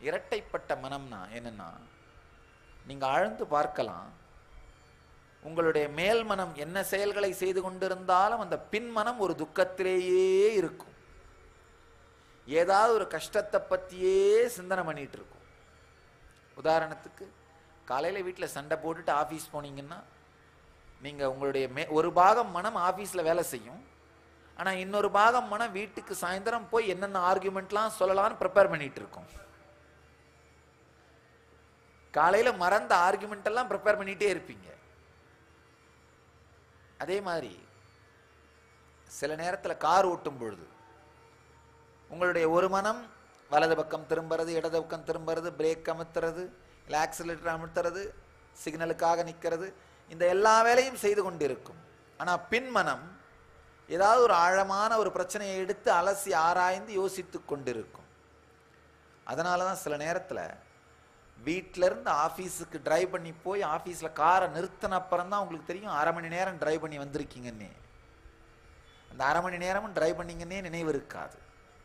இரட்டைப்பட்ட மனம்னா என்னன்னா நீங்க ஆழ்ந்து பார்க்கலாம் உங்களுடைய மேல் மனம் என்ன செயல்களை செய்து கொண்டிருந்தாலும் அந்த பின்மனம் ஒரு துக்கத்திலேயே இருக்கும் ஏதாவது ஒரு கஷ்டத்தை பத்தியே சிந்தனை பண்ணிட்டு இருக்கும் உதாரணத்துக்கு காலையில வீட்டில் சண்டை போட்டுட்டு ஆஃபீஸ் போனீங்கன்னா நீங்க உங்களுடைய மே ஒரு பாகம் மனம் ஆஃபீஸ்ல வேலை செய்யும் ஆனா இன்னொரு பாகம் மனம் வீட்டுக்கு சாயந்தரம் போய் என்னென்ன ஆர்குமெண்ட்லாம் சொல்லலாம்னு ப்ரிப்பேர் பண்ணிட்டு இருக்கும் காலையில மறந்த ஆர்குமெண்ட் எல்லாம் ப்ரிப்பேர் பண்ணிட்டே இருப்பீங்க அதே மாதிரி சில நேரத்துல கார் ஓட்டும் பொழுது உங்களுடைய ஒரு மனம் வலது பக்கம் திரும்புறது இடது பக்கம் திரும்புறது பிரேக் அமுத்துறது இல்லை ஆக்சிலேட்டர் அமுத்துறது சிக்னலுக்காக நிற்கிறது இந்த எல்லா வேலையும் செய்து கொண்டிருக்கும் ஆனா பின்மனம் ஏதாவது ஒரு ஆழமான ஒரு பிரச்சனையை எடுத்து அலசி ஆராய்ந்து யோசித்து கொண்டிருக்கும் அதனால தான் சில நேரத்துல வீட்ல இருந்து ஆஃபீஸுக்கு டிரைவ் பண்ணி போய் ஆஃபீஸ்ல காரை நிறுத்தின அப்புறம் தான் உங்களுக்கு தெரியும் அரை மணி நேரம் டிரைவ் பண்ணி வந்திருக்கீங்கன்னே அந்த அரை மணி நேரமும் டிரைவ் பண்ணீங்கன்னே நினைவு இருக்காது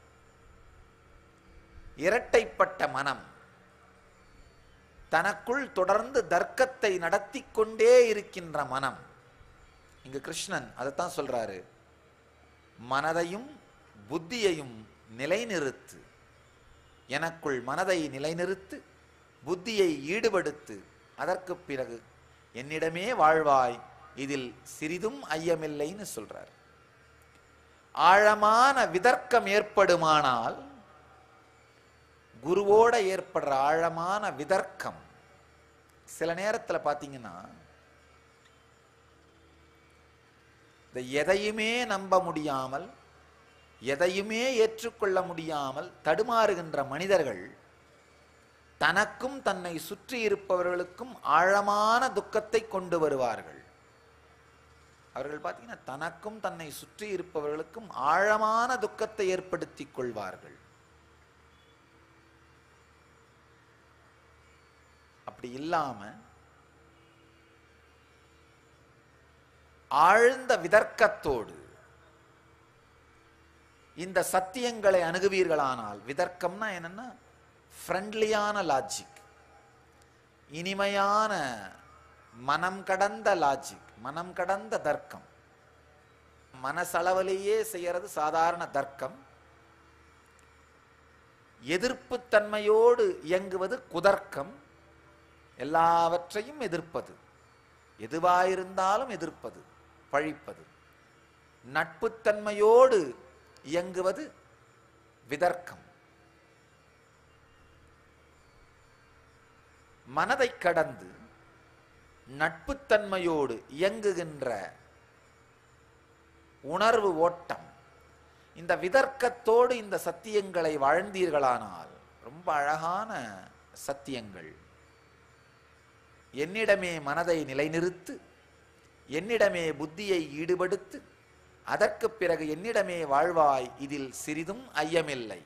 இரட்டைப்பட்ட மனம் தனக்குள் தொடர்ந்து தர்க்கத்தை நடத்தி கொண்டே இருக்கின்ற மனம் இங்க கிருஷ்ணன் அதைத்தான் சொல்றாரு மனதையும் புத்தியையும் நிலைநிறுத்து எனக்குள் மனதை நிலைநிறுத்து புத்தியை ஈடுபடுத்து அதற்கு பிறகு என்னிடமே வாழ்வாய் இதில் சிறிதும் ஐயமில்லைன்னு சொல்றார் ஆழமான விதர்க்கம் ஏற்படுமானால் குருவோட ஏற்படுற ஆழமான விதர்க்கம் சில நேரத்துல பாத்தீங்கன்னா இந்த எதையுமே நம்ப முடியாமல் எதையுமே ஏற்றுக்கொள்ள முடியாமல் தடுமாறுகின்ற மனிதர்கள் தனக்கும் தன்னை சுற்றி இருப்பவர்களுக்கும் ஆழமான துக்கத்தை கொண்டு வருவார்கள் அவர்கள் பார்த்தீங்கன்னா தனக்கும் தன்னை சுற்றி இருப்பவர்களுக்கும் ஆழமான துக்கத்தை ஏற்படுத்தி கொள்வார்கள் அப்படி இல்லாம ஆழ்ந்த விதர்க்கத்தோடு இந்த சத்தியங்களை அணுகுவீர்களானால் விதர்க்கம்னா என்னன்னா ஃப்ரெண்ட்லியான லாஜிக் இனிமையான மனம் கடந்த லாஜிக் மனம் கடந்த தர்க்கம் மனசளவிலேயே செய்யறது சாதாரண தர்க்கம் எதிர்ப்புத்தன்மையோடு இயங்குவது குதர்க்கம் எல்லாவற்றையும் எதிர்ப்பது எதுவாயிருந்தாலும் எதிர்ப்பது பழிப்பது நட்புத்தன்மையோடு இயங்குவது விதர்க்கம் மனதை கடந்து நட்புத்தன்மையோடு இயங்குகின்ற உணர்வு ஓட்டம் இந்த விதர்க்கத்தோடு இந்த சத்தியங்களை வாழ்ந்தீர்களானால் ரொம்ப அழகான சத்தியங்கள் என்னிடமே மனதை நிலைநிறுத்து என்னிடமே புத்தியை ஈடுபடுத்து அதற்கு பிறகு என்னிடமே வாழ்வாய் இதில் சிறிதும் ஐயமில்லை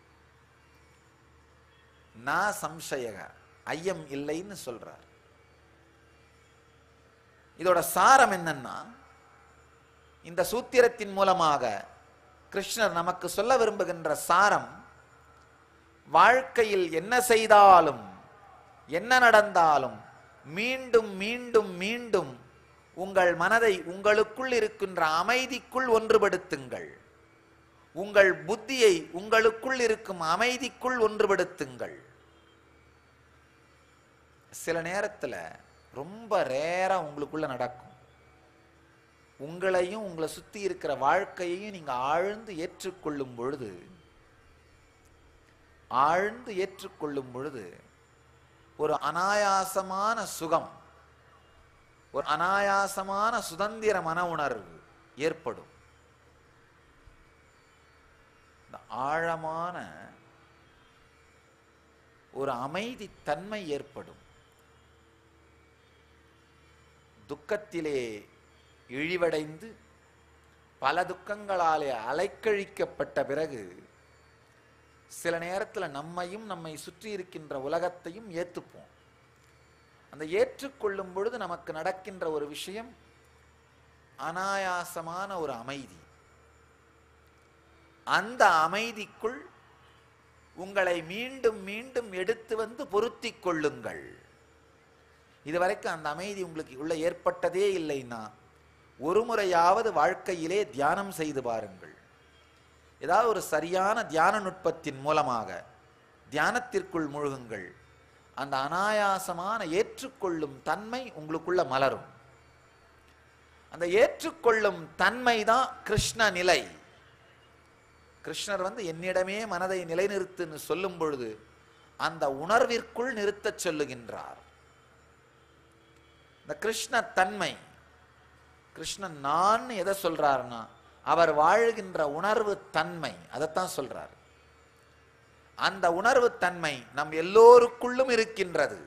நான் சம்சயக ஐயம் இல்லைன்னு சொல்றார் இதோட சாரம் என்னன்னா இந்த சூத்திரத்தின் மூலமாக கிருஷ்ணர் நமக்கு சொல்ல விரும்புகின்ற சாரம் வாழ்க்கையில் என்ன செய்தாலும் என்ன நடந்தாலும் மீண்டும் மீண்டும் மீண்டும் உங்கள் மனதை உங்களுக்குள் இருக்கின்ற அமைதிக்குள் ஒன்றுபடுத்துங்கள் உங்கள் புத்தியை உங்களுக்குள் இருக்கும் அமைதிக்குள் ஒன்றுபடுத்துங்கள் சில நேரத்துல ரொம்ப ரேரா உங்களுக்குள்ள நடக்கும் உங்களையும் உங்களை சுத்தி இருக்கிற வாழ்க்கையையும் நீங்க ஆழ்ந்து ஏற்றுக்கொள்ளும் பொழுது ஆழ்ந்து ஏற்றுக்கொள்ளும் பொழுது ஒரு அனாயாசமான சுகம் ஒரு அனாயாசமான சுதந்திர மன உணர்வு ஏற்படும் இந்த ஆழமான ஒரு அமைதி தன்மை ஏற்படும் துக்கத்திலே இழிவடைந்து பல துக்கங்களாலே அலைக்கழிக்கப்பட்ட பிறகு சில நேரத்தில் நம்மையும் நம்மை சுற்றி இருக்கின்ற உலகத்தையும் ஏத்துப்போம் அந்த ஏற்றுக்கொள்ளும் பொழுது நமக்கு நடக்கின்ற ஒரு விஷயம் அனாயாசமான ஒரு அமைதி அந்த அமைதிக்குள் உங்களை மீண்டும் மீண்டும் எடுத்து வந்து பொருத்திக் கொள்ளுங்கள் இதுவரைக்கும் அந்த அமைதி உங்களுக்கு உள்ள ஏற்பட்டதே இல்லைன்னா ஒரு முறையாவது வாழ்க்கையிலே தியானம் செய்து பாருங்கள் ஏதாவது ஒரு சரியான தியான நுட்பத்தின் மூலமாக தியானத்திற்குள் முழுகுங்கள் அந்த அனாயாசமான ஏற்றுக்கொள்ளும் தன்மை உங்களுக்குள்ள மலரும் அந்த ஏற்றுக்கொள்ளும் தன்மை தான் கிருஷ்ண நிலை கிருஷ்ணர் வந்து என்னிடமே மனதை நிலைநிறுத்துன்னு சொல்லும் பொழுது அந்த உணர்விற்குள் நிறுத்தச் சொல்லுகின்றார் இந்த கிருஷ்ண தன்மை கிருஷ்ணன் நான் எதை சொல்றாருன்னா அவர் வாழ்கின்ற உணர்வு தன்மை அதைத்தான் சொல்றார் அந்த உணர்வு தன்மை நம் எல்லோருக்குள்ளும் இருக்கின்றது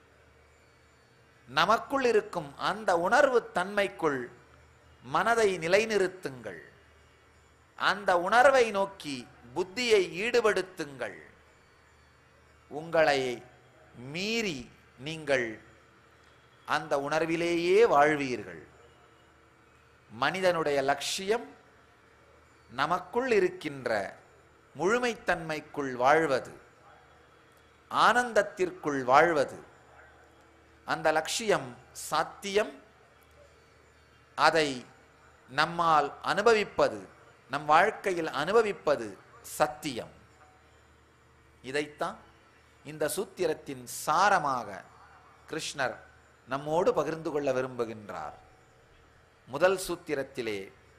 நமக்குள் இருக்கும் அந்த உணர்வு தன்மைக்குள் மனதை நிலைநிறுத்துங்கள் அந்த உணர்வை நோக்கி புத்தியை ஈடுபடுத்துங்கள் உங்களை மீறி நீங்கள் அந்த உணர்விலேயே வாழ்வீர்கள் மனிதனுடைய லட்சியம் நமக்குள் இருக்கின்ற முழுமைத்தன்மைக்குள் வாழ்வது ஆனந்தத்திற்குள் வாழ்வது அந்த லட்சியம் சாத்தியம் அதை நம்மால் அனுபவிப்பது நம் வாழ்க்கையில் அனுபவிப்பது சத்தியம் இதைத்தான் இந்த சூத்திரத்தின் சாரமாக கிருஷ்ணர் நம்மோடு பகிர்ந்து கொள்ள விரும்புகின்றார் முதல் சூத்திரத்திலே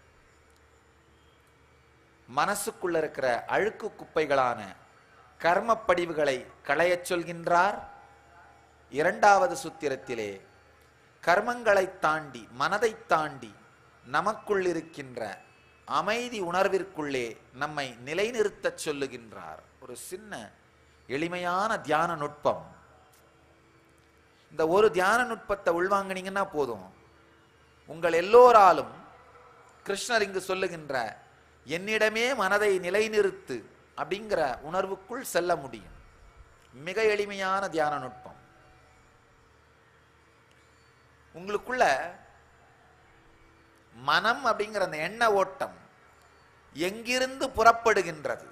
மனசுக்குள்ள இருக்கிற அழுக்கு குப்பைகளான கர்மப்படிவுகளை களையச் சொல்கின்றார் இரண்டாவது சூத்திரத்திலே கர்மங்களை தாண்டி மனதை தாண்டி நமக்குள் இருக்கின்ற அமைதி உணர்விற்குள்ளே நம்மை நிலைநிறுத்தச் சொல்லுகின்றார் ஒரு சின்ன எளிமையான தியான நுட்பம் இந்த ஒரு தியான நுட்பத்தை உள்வாங்கினீங்கன்னா போதும் உங்கள் எல்லோராலும் கிருஷ்ணர் இங்கு சொல்லுகின்ற என்னிடமே மனதை நிலைநிறுத்து அப்படிங்கிற உணர்வுக்குள் செல்ல முடியும் மிக எளிமையான தியான நுட்பம் உங்களுக்குள்ள மனம் அப்படிங்கிற அந்த எண்ண ஓட்டம் எங்கிருந்து புறப்படுகின்றது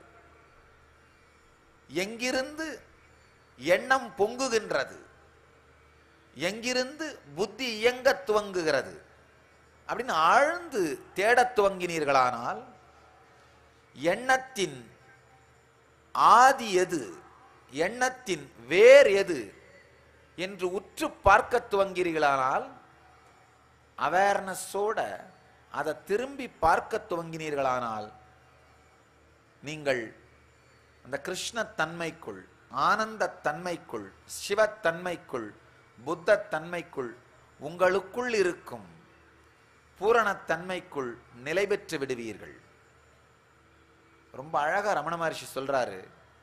எங்கிருந்து எண்ணம் பொங்குகின்றது எங்கிருந்து புத்தி இயங்க துவங்குகிறது அப்படின்னு ஆழ்ந்து தேடத் துவங்கினீர்களானால் எண்ணத்தின் ஆதி எது எண்ணத்தின் வேர் எது என்று உற்று பார்க்க துவங்கிறீர்களானால் அவேர்னஸோட அதை திரும்பி பார்க்க துவங்கினீர்களானால் நீங்கள் அந்த கிருஷ்ண தன்மைக்குள் ஆனந்த தன்மைக்குள் சிவத்தன்மைக்குள் புத்த தன்மைக்குள் உங்களுக்குள் இருக்கும் பூரணத்தன்மைக்குள் நிலை பெற்று விடுவீர்கள் ரொம்ப அழகா ரமண மகர்ஷி சொல்றாரு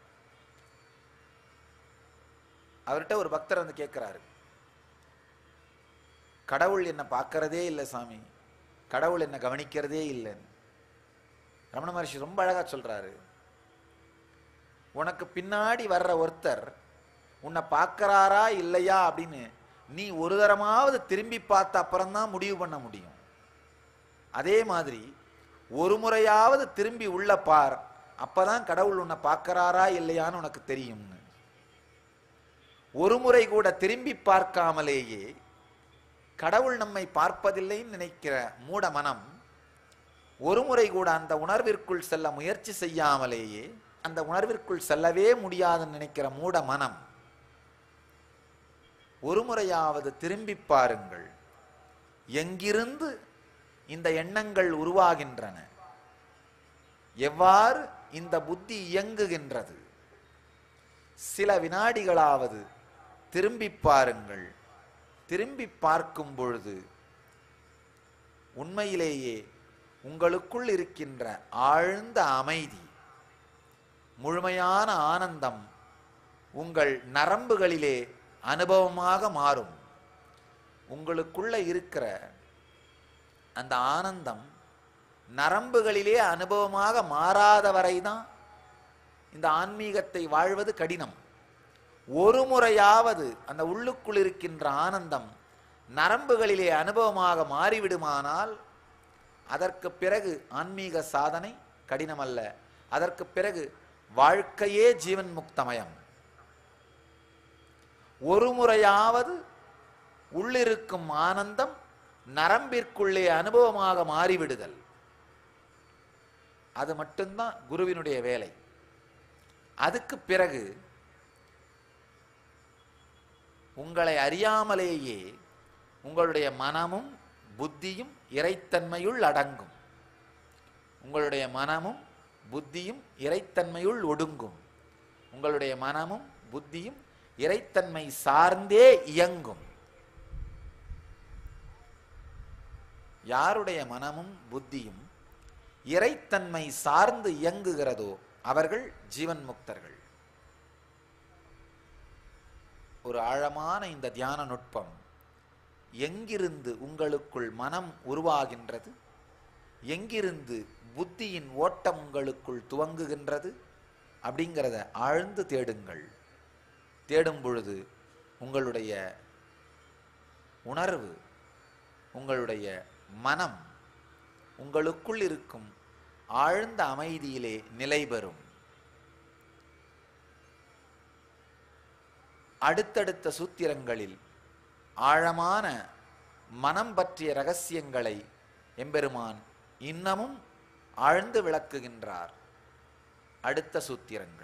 அவர்கிட்ட ஒரு பக்தர் வந்து கேட்கிறாரு கடவுள் என்ன பார்க்கறதே இல்லை சாமி கடவுள் என்ன கவனிக்கிறதே இல்லைன்னு ரமண மகர்ஷி ரொம்ப அழகா சொல்றாரு உனக்கு பின்னாடி வர்ற ஒருத்தர் உன்னை பார்க்கறாரா இல்லையா அப்படின்னு நீ ஒரு தரமாவது திரும்பி பார்த்த அப்புறம்தான் முடிவு பண்ண முடியும் அதே மாதிரி ஒரு முறையாவது திரும்பி உள்ள பார் அப்பதான் கடவுள் உன்னை பார்க்கறாரா இல்லையான்னு உனக்கு தெரியும்னு ஒரு முறை கூட திரும்பி பார்க்காமலேயே கடவுள் நம்மை பார்ப்பதில்லைன்னு நினைக்கிற மூட மனம் ஒரு முறை கூட அந்த உணர்விற்குள் செல்ல முயற்சி செய்யாமலேயே அந்த உணர்விற்குள் செல்லவே முடியாதுன்னு நினைக்கிற மூட மனம் ஒரு முறையாவது திரும்பி பாருங்கள் எங்கிருந்து இந்த எண்ணங்கள் உருவாகின்றன எவ்வாறு இந்த புத்தி இயங்குகின்றது சில வினாடிகளாவது திரும்பி பாருங்கள் திரும்பி பார்க்கும் பொழுது உண்மையிலேயே உங்களுக்குள் இருக்கின்ற ஆழ்ந்த அமைதி முழுமையான ஆனந்தம் உங்கள் நரம்புகளிலே அனுபவமாக மாறும் உங்களுக்குள்ள இருக்கிற அந்த ஆனந்தம் நரம்புகளிலே அனுபவமாக மாறாத வரைதான் இந்த ஆன்மீகத்தை வாழ்வது கடினம் ஒரு முறையாவது அந்த உள்ளுக்குள் இருக்கின்ற ஆனந்தம் நரம்புகளிலே அனுபவமாக மாறிவிடுமானால் அதற்கு பிறகு ஆன்மீக சாதனை கடினமல்ல அதற்கு பிறகு வாழ்க்கையே ஜீவன் முக்தமயம் ஒரு முறையாவது உள்ளிருக்கும் ஆனந்தம் நரம்பிற்குள்ளே அனுபவமாக மாறிவிடுதல் அது மட்டும்தான் குருவினுடைய வேலை அதுக்கு பிறகு உங்களை அறியாமலேயே உங்களுடைய மனமும் புத்தியும் இறைத்தன்மையுள் அடங்கும் உங்களுடைய மனமும் புத்தியும் இறைத்தன்மையுள் ஒடுங்கும் உங்களுடைய மனமும் புத்தியும் இறைத்தன்மை சார்ந்தே இயங்கும் யாருடைய மனமும் புத்தியும் இறைத்தன்மை சார்ந்து இயங்குகிறதோ அவர்கள் ஜீவன் முக்தர்கள் ஒரு ஆழமான இந்த தியான நுட்பம் எங்கிருந்து உங்களுக்குள் மனம் உருவாகின்றது எங்கிருந்து புத்தியின் ஓட்டம் உங்களுக்குள் துவங்குகின்றது அப்படிங்கிறத ஆழ்ந்து தேடுங்கள் தேடும் பொழுது உங்களுடைய உணர்வு உங்களுடைய மனம் உங்களுக்குள் இருக்கும் ஆழ்ந்த அமைதியிலே நிலை பெறும் அடுத்தடுத்த சூத்திரங்களில் ஆழமான மனம் பற்றிய ரகசியங்களை எம்பெருமான் இன்னமும் ஆழ்ந்து விளக்குகின்றார் அடுத்த சூத்திரங்கள்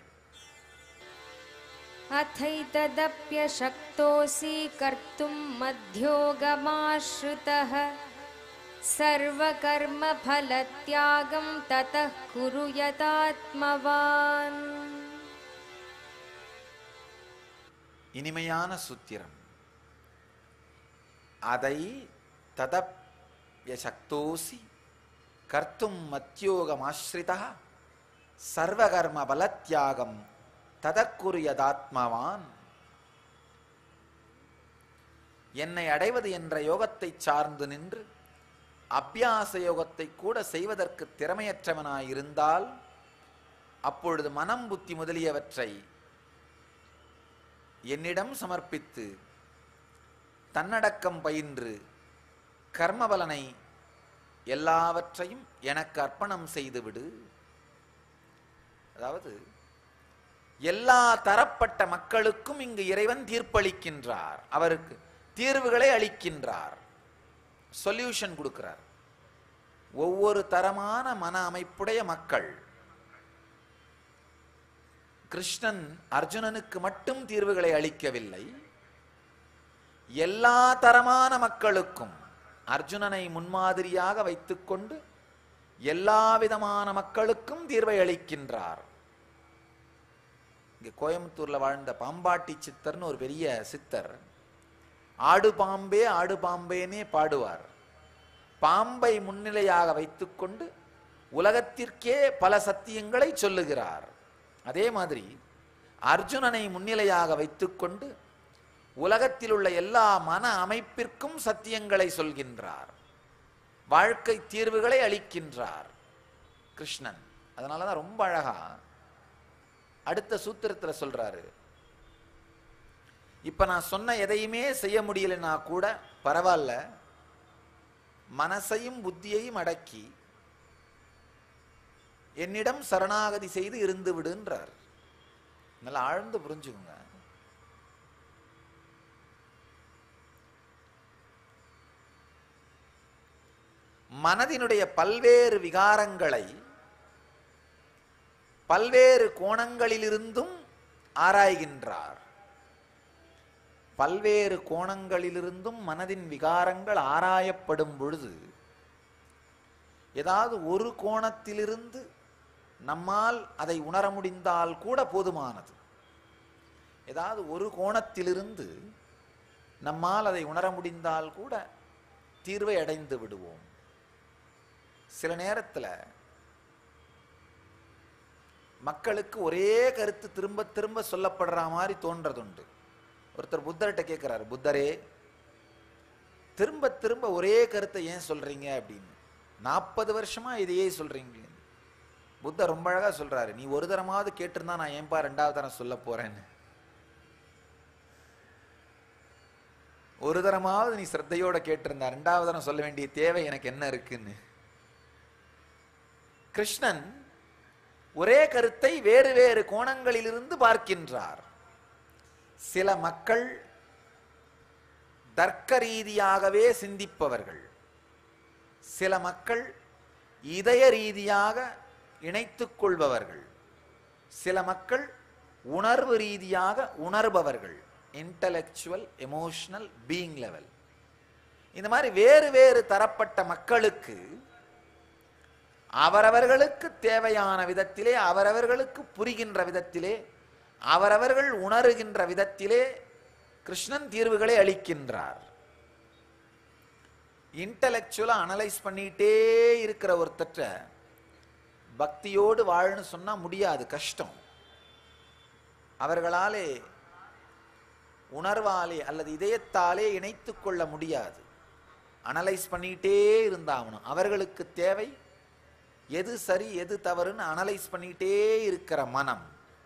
अथैतदप्यशक्तोऽसि कर्तुं मध्योगमाश्रितः सर्वकर्मफलत्यागं ततः कुरु यतात्मवान् இனிமையான சூத்திரம் அதை ததப்ய சக்தோசி கர்த்தும் மத்தியோகமாஸ்ரிதா சர்வகர்ம பலத்தியாகம் ததக்குரியதாத்மவான் என்னை அடைவது என்ற யோகத்தை சார்ந்து நின்று அபியாச யோகத்தை கூட செய்வதற்கு திறமையற்றவனாயிருந்தால் அப்பொழுது மனம் புத்தி முதலியவற்றை என்னிடம் சமர்ப்பித்து தன்னடக்கம் பயின்று கர்மபலனை எல்லாவற்றையும் எனக்கு அர்ப்பணம் செய்துவிடு அதாவது எல்லா தரப்பட்ட மக்களுக்கும் இங்கு இறைவன் தீர்ப்பளிக்கின்றார் அவருக்கு தீர்வுகளை அளிக்கின்றார் சொல்யூஷன் கொடுக்கிறார் ஒவ்வொரு தரமான மன அமைப்புடைய மக்கள் கிருஷ்ணன் அர்ஜுனனுக்கு மட்டும் தீர்வுகளை அளிக்கவில்லை எல்லா தரமான மக்களுக்கும் அர்ஜுனனை முன்மாதிரியாக வைத்துக்கொண்டு எல்லா விதமான மக்களுக்கும் தீர்வை அளிக்கின்றார் இங்க கோயம்புத்தூர்ல வாழ்ந்த பாம்பாட்டி சித்தர்னு ஒரு பெரிய சித்தர் ஆடு பாம்பே ஆடு பாம்பேனே பாடுவார் பாம்பை முன்னிலையாக வைத்துக்கொண்டு உலகத்திற்கே பல சத்தியங்களை சொல்லுகிறார் அதே மாதிரி அர்ஜுனனை முன்னிலையாக வைத்துக்கொண்டு உலகத்தில் உள்ள எல்லா மன அமைப்பிற்கும் சத்தியங்களை சொல்கின்றார் வாழ்க்கை தீர்வுகளை அளிக்கின்றார் கிருஷ்ணன் அதனால தான் ரொம்ப அழகா அடுத்த சூத்திரத்துல சொல்றாரு இப்ப நான் சொன்ன எதையுமே செய்ய முடியலன்னா கூட பரவாயில்ல மனசையும் புத்தியையும் அடக்கி என்னிடம் சரணாகதி செய்து இருந்து விடுன்றார் நல்லா ஆழ்ந்து புரிஞ்சுக்குங்க மனதினுடைய பல்வேறு விகாரங்களை பல்வேறு கோணங்களிலிருந்தும் ஆராய்கின்றார் பல்வேறு கோணங்களிலிருந்தும் மனதின் விகாரங்கள் ஆராயப்படும் பொழுது ஏதாவது ஒரு கோணத்திலிருந்து நம்மால் அதை உணர முடிந்தால் கூட போதுமானது ஏதாவது ஒரு கோணத்திலிருந்து நம்மால் அதை உணர முடிந்தால் கூட தீர்வை அடைந்து விடுவோம் சில நேரத்தில் மக்களுக்கு ஒரே கருத்து திரும்ப திரும்ப சொல்லப்படுற மாதிரி தோன்றதுண்டு ஒருத்தர் புத்தர்கிட்ட கேட்குறாரு புத்தரே திரும்ப திரும்ப ஒரே கருத்தை ஏன் சொல்றீங்க அப்படின்னு நாற்பது வருஷமா இதையே சொல்றீங்க புத்தர் ரொம்ப அழகா சொல்றாரு நீ ஒரு தரமாவது கேட்டிருந்தா நான் ஏன்பா ரெண்டாவது தரம் சொல்ல போறேன்னு ஒரு தரமாவது நீ சிரத்தையோட கேட்டிருந்தா ரெண்டாவது தரம் சொல்ல வேண்டிய தேவை எனக்கு என்ன இருக்குன்னு கிருஷ்ணன் ஒரே கருத்தை வேறு வேறு கோணங்களிலிருந்து பார்க்கின்றார் சில மக்கள் தர்க்க ரீதியாகவே சிந்திப்பவர்கள் சில மக்கள் இதய ரீதியாக இணைத்துக் கொள்பவர்கள் சில மக்கள் உணர்வு ரீதியாக உணர்பவர்கள் இன்டலெக்சுவல் எமோஷனல் பீயிங் லெவல் இந்த மாதிரி வேறு வேறு தரப்பட்ட மக்களுக்கு அவரவர்களுக்கு தேவையான விதத்திலே அவரவர்களுக்கு புரிகின்ற விதத்திலே அவரவர்கள் உணருகின்ற விதத்திலே கிருஷ்ணன் தீர்வுகளை அளிக்கின்றார் இன்டலெக்சுவலா அனலைஸ் பண்ணிட்டே இருக்கிற ஒருத்தற்ற பக்தியோடு வாழன்னு சொன்னா முடியாது கஷ்டம் அவர்களாலே உணர்வாலே அல்லது இதயத்தாலே இணைத்துக் கொள்ள முடியாது அனலைஸ் பண்ணிட்டே இருந்தாகணும் அவர்களுக்கு தேவை எது சரி எது தவறுன்னு அனலைஸ் பண்ணிட்டே இருக்கிற மனம்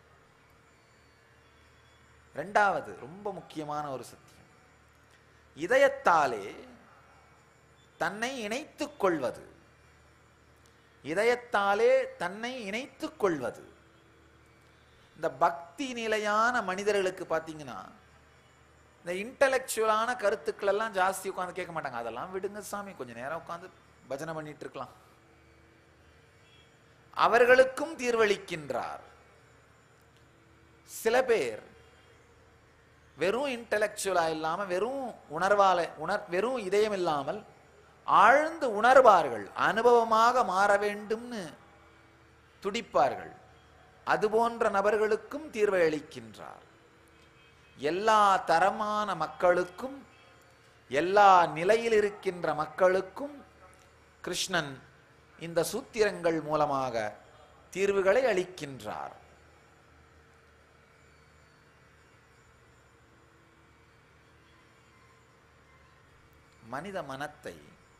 ரெண்டாவது ரொம்ப முக்கியமான ஒரு சத்தியம் இதயத்தாலே தன்னை இணைத்துக் கொள்வது இதயத்தாலே தன்னை இணைத்துக் கொள்வது இந்த பக்தி நிலையான மனிதர்களுக்கு பார்த்தீங்கன்னா இந்த இன்டலெக்சுவலான கருத்துக்கள் எல்லாம் ஜாஸ்தி உட்காந்து கேட்க மாட்டாங்க அதெல்லாம் விடுங்க சாமி கொஞ்ச நேரம் உட்காந்து பஜனை பண்ணிட்டு இருக்கலாம் அவர்களுக்கும் தீர்வளிக்கின்றார் சில பேர் வெறும் இன்டலெக்சுவலா இல்லாம வெறும் உணர்வால உணர் வெறும் இதயம் இல்லாமல் ஆழ்ந்து உணர்வார்கள் அனுபவமாக மாற வேண்டும்னு துடிப்பார்கள் அதுபோன்ற நபர்களுக்கும் தீர்வை அளிக்கின்றார் எல்லா தரமான மக்களுக்கும் எல்லா நிலையில் இருக்கின்ற மக்களுக்கும் கிருஷ்ணன் இந்த சூத்திரங்கள் மூலமாக தீர்வுகளை அளிக்கின்றார் மனித மனத்தை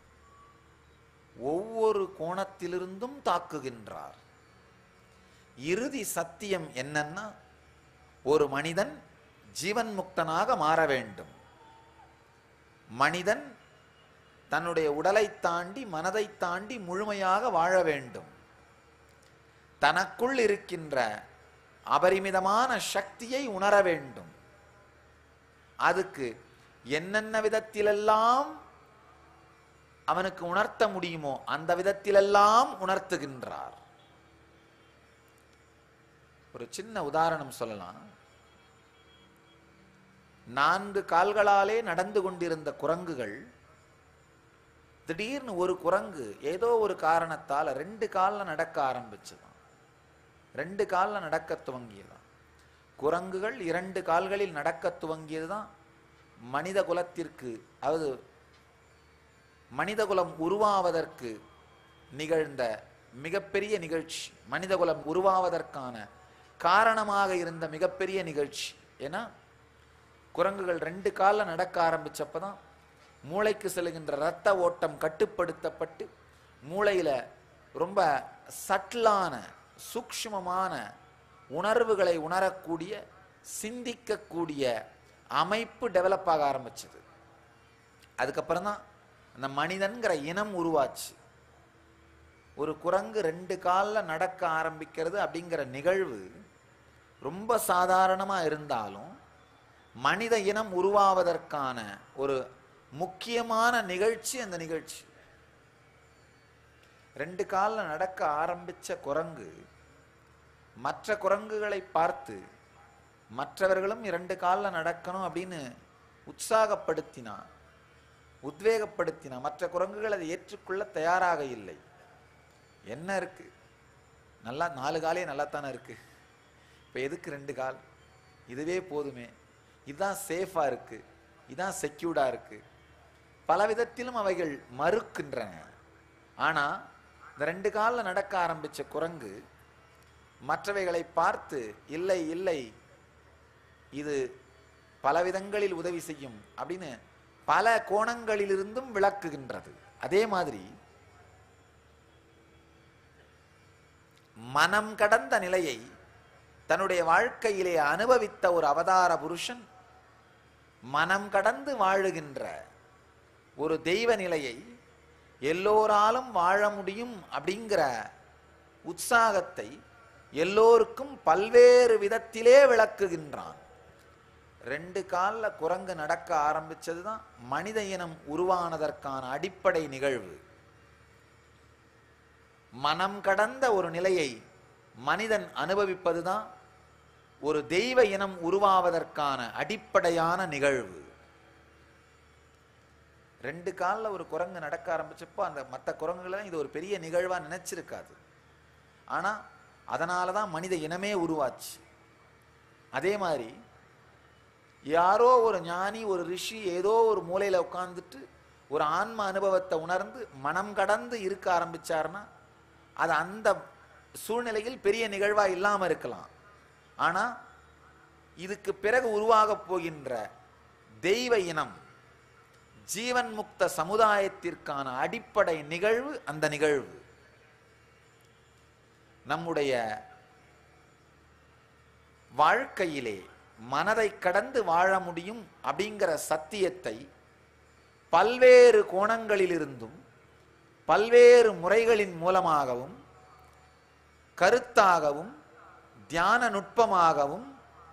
ஒவ்வொரு கோணத்திலிருந்தும் தாக்குகின்றார் இறுதி சத்தியம் என்னன்னா ஒரு மனிதன் ஜீவன் முக்தனாக மாற வேண்டும் மனிதன் தன்னுடைய உடலை தாண்டி மனதை தாண்டி முழுமையாக வாழ வேண்டும் தனக்குள் இருக்கின்ற அபரிமிதமான சக்தியை உணர வேண்டும் அதுக்கு என்னென்ன விதத்திலெல்லாம் அவனுக்கு உணர்த்த முடியுமோ அந்த விதத்திலெல்லாம் உணர்த்துகின்றார் ஒரு சின்ன உதாரணம் சொல்லலாம் நான்கு கால்களாலே நடந்து கொண்டிருந்த குரங்குகள் திடீர்னு ஒரு குரங்கு ஏதோ ஒரு காரணத்தால ரெண்டு கால்ல நடக்க ஆரம்பிச்சுதான் ரெண்டு கால்ல நடக்க துவங்கியதான் குரங்குகள் இரண்டு கால்களில் நடக்க துவங்கியதுதான் மனித குலத்திற்கு அதாவது மனிதகுலம் உருவாவதற்கு நிகழ்ந்த மிகப்பெரிய நிகழ்ச்சி மனிதகுலம் உருவாவதற்கான காரணமாக இருந்த மிகப்பெரிய நிகழ்ச்சி ஏன்னா குரங்குகள் ரெண்டு காலில் நடக்க ஆரம்பிச்சப்பதான் மூளைக்கு செல்கின்ற இரத்த ஓட்டம் கட்டுப்படுத்தப்பட்டு மூளையில ரொம்ப சட்டிலான சூக்ஷ்மமான உணர்வுகளை உணரக்கூடிய சிந்திக்கக்கூடிய அமைப்பு டெவலப் ஆக ஆரம்பிச்சது அதுக்கப்புறம் தான் அந்த மனிதன்கிற இனம் உருவாச்சு ஒரு குரங்கு ரெண்டு காலில் நடக்க ஆரம்பிக்கிறது அப்படிங்கிற நிகழ்வு ரொம்ப சாதாரணமா இருந்தாலும் மனித இனம் உருவாவதற்கான ஒரு முக்கியமான நிகழ்ச்சி அந்த நிகழ்ச்சி ரெண்டு காலில் நடக்க ஆரம்பிச்ச குரங்கு மற்ற குரங்குகளை பார்த்து மற்றவர்களும் இரண்டு காலில் நடக்கணும் அப்படின்னு உற்சாகப்படுத்தினா உத்வேகப்படுத்தினா மற்ற குரங்குகள் அதை ஏற்றுக்கொள்ள தயாராக இல்லை என்ன இருக்கு நல்லா நாலு காலே நல்லா தானே இருக்கு இப்போ எதுக்கு ரெண்டு கால் இதுவே போதுமே இதுதான் சேஃபா இருக்கு இதான் செக்யூர்டா இருக்கு பல விதத்திலும் அவைகள் மறுக்கின்றன ஆனா இந்த ரெண்டு காலில் நடக்க ஆரம்பிச்ச குரங்கு மற்றவைகளை பார்த்து இல்லை இல்லை இது பல விதங்களில் உதவி செய்யும் அப்படின்னு பல கோணங்களிலிருந்தும் விளக்குகின்றது அதே மாதிரி மனம் கடந்த நிலையை தன்னுடைய வாழ்க்கையிலே அனுபவித்த ஒரு அவதார புருஷன் மனம் கடந்து வாழுகின்ற ஒரு தெய்வ நிலையை எல்லோராலும் வாழ முடியும் அப்படிங்கிற உற்சாகத்தை எல்லோருக்கும் பல்வேறு விதத்திலே விளக்குகின்றான் ரெண்டு காலில் குரங்கு நடக்க ஆரம்பிச்சது தான் மனித இனம் உருவானதற்கான அடிப்படை நிகழ்வு மனம் கடந்த ஒரு நிலையை மனிதன் அனுபவிப்பது தான் ஒரு தெய்வ இனம் உருவாவதற்கான அடிப்படையான நிகழ்வு ரெண்டு காலில் ஒரு குரங்கு நடக்க ஆரம்பிச்சப்போ அந்த மற்ற குரங்குகளை இது ஒரு பெரிய நிகழ்வா நினைச்சிருக்காது ஆனா அதனால தான் மனித இனமே உருவாச்சு அதே மாதிரி யாரோ ஒரு ஞானி ஒரு ரிஷி ஏதோ ஒரு மூலையில உட்கார்ந்துட்டு ஒரு ஆன்ம அனுபவத்தை உணர்ந்து மனம் கடந்து இருக்க ஆரம்பிச்சாருன்னா அது அந்த சூழ்நிலையில் பெரிய நிகழ்வா இல்லாம இருக்கலாம் ஆனா இதுக்கு பிறகு உருவாகப் போகின்ற தெய்வ இனம் ஜீவன் முக்த சமுதாயத்திற்கான அடிப்படை நிகழ்வு அந்த நிகழ்வு நம்முடைய வாழ்க்கையிலே மனதை கடந்து வாழ முடியும் அப்படிங்கிற சத்தியத்தை பல்வேறு கோணங்களிலிருந்தும் பல்வேறு முறைகளின் மூலமாகவும் கருத்தாகவும் தியான நுட்பமாகவும்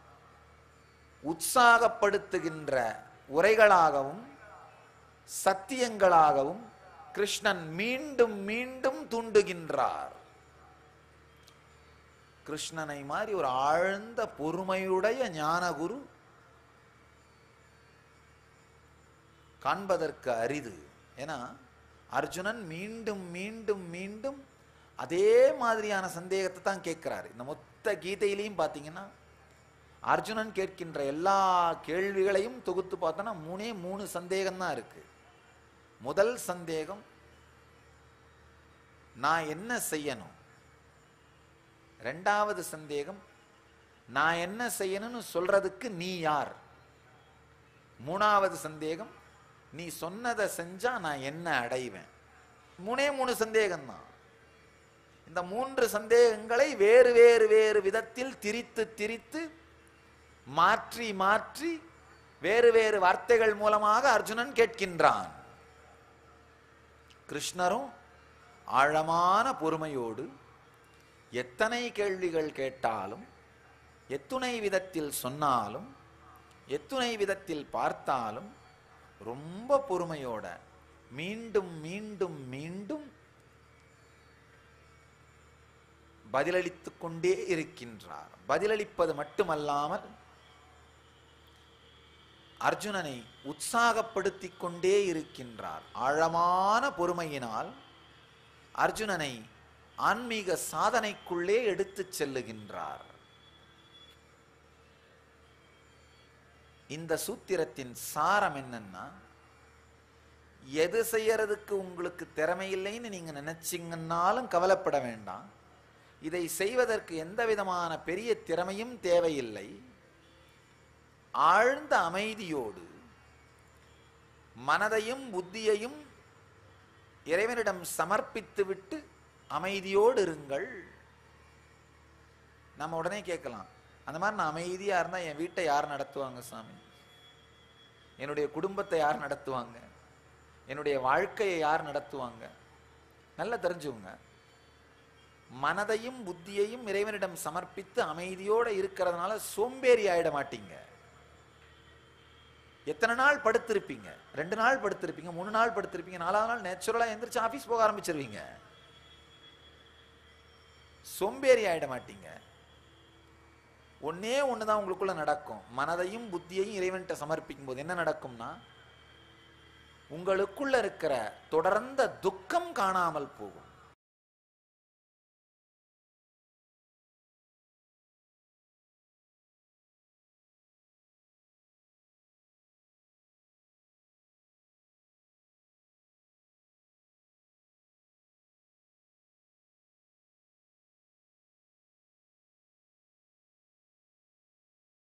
உற்சாகப்படுத்துகின்ற உரைகளாகவும் சத்தியங்களாகவும் கிருஷ்ணன் மீண்டும் மீண்டும் தூண்டுகின்றார் கிருஷ்ணனை மாதிரி ஒரு ஆழ்ந்த பொறுமையுடைய ஞானகுரு காண்பதற்கு அரிது ஏன்னா அர்ஜுனன் மீண்டும் மீண்டும் மீண்டும் அதே மாதிரியான சந்தேகத்தை தான் கேட்கிறாரு இந்த மொத்த கீதையிலையும் பார்த்தீங்கன்னா அர்ஜுனன் கேட்கின்ற எல்லா கேள்விகளையும் தொகுத்து பார்த்தோன்னா மூணே மூணு சந்தேகம் தான் இருக்கு முதல் சந்தேகம் நான் என்ன செய்யணும் ரெண்டாவது சந்தேகம் நான் என்ன செய்யணும்னு சொல்றதுக்கு நீ யார் மூணாவது சந்தேகம் நீ சொன்னதை செஞ்சா நான் என்ன அடைவேன் மூணே மூணு சந்தேகம் தான் இந்த மூன்று சந்தேகங்களை வேறு வேறு வேறு விதத்தில் திரித்து திரித்து மாற்றி மாற்றி வேறு வேறு வார்த்தைகள் மூலமாக அர்ஜுனன் கேட்கின்றான் கிருஷ்ணரும் ஆழமான பொறுமையோடு எத்தனை கேள்விகள் கேட்டாலும் எத்துணை விதத்தில் சொன்னாலும் எத்துணை விதத்தில் பார்த்தாலும் ரொம்ப பொறுமையோட மீண்டும் மீண்டும் மீண்டும் பதிலளித்துக் கொண்டே இருக்கின்றார் பதிலளிப்பது மட்டுமல்லாமல் அர்ஜுனனை உற்சாகப்படுத்திக் கொண்டே இருக்கின்றார் ஆழமான பொறுமையினால் அர்ஜுனனை ஆன்மீக சாதனைக்குள்ளே எடுத்துச் செல்லுகின்றார் இந்த சூத்திரத்தின் சாரம் என்னன்னா எது செய்யறதுக்கு உங்களுக்கு திறமை இல்லைன்னு நீங்க நினைச்சீங்கன்னாலும் கவலைப்பட வேண்டாம் இதை செய்வதற்கு எந்த விதமான பெரிய திறமையும் தேவையில்லை ஆழ்ந்த அமைதியோடு மனதையும் புத்தியையும் இறைவனிடம் சமர்ப்பித்துவிட்டு அமைதியோடு இருங்கள் நம்ம உடனே கேட்கலாம் அந்த மாதிரி நான் அமைதியா இருந்தா என் வீட்டை யார் நடத்துவாங்க சாமி என்னுடைய குடும்பத்தை யார் நடத்துவாங்க என்னுடைய வாழ்க்கையை யார் நடத்துவாங்க நல்லா தெரிஞ்சுங்க மனதையும் புத்தியையும் இறைவனிடம் சமர்ப்பித்து அமைதியோட இருக்கிறதுனால சோம்பேறி ஆயிட மாட்டீங்க எத்தனை நாள் படுத்திருப்பீங்க ரெண்டு நாள் படுத்திருப்பீங்க மூணு நாள் படுத்திருப்பீங்க நாலாவது நாள் நேச்சுரலா எந்திரிச்சு ஆபீஸ் போக ஆரம்பிச்சிருவீங்க சோம்பேறி ஆயிட மாட்டீங்க ஒன்னே ஒண்ணுதான் உங்களுக்குள்ள நடக்கும் மனதையும் புத்தியையும் இறைவன்கிட்ட சமர்ப்பிக்கும் போது என்ன நடக்கும்னா உங்களுக்குள்ள இருக்கிற தொடர்ந்த துக்கம் காணாமல் போகும்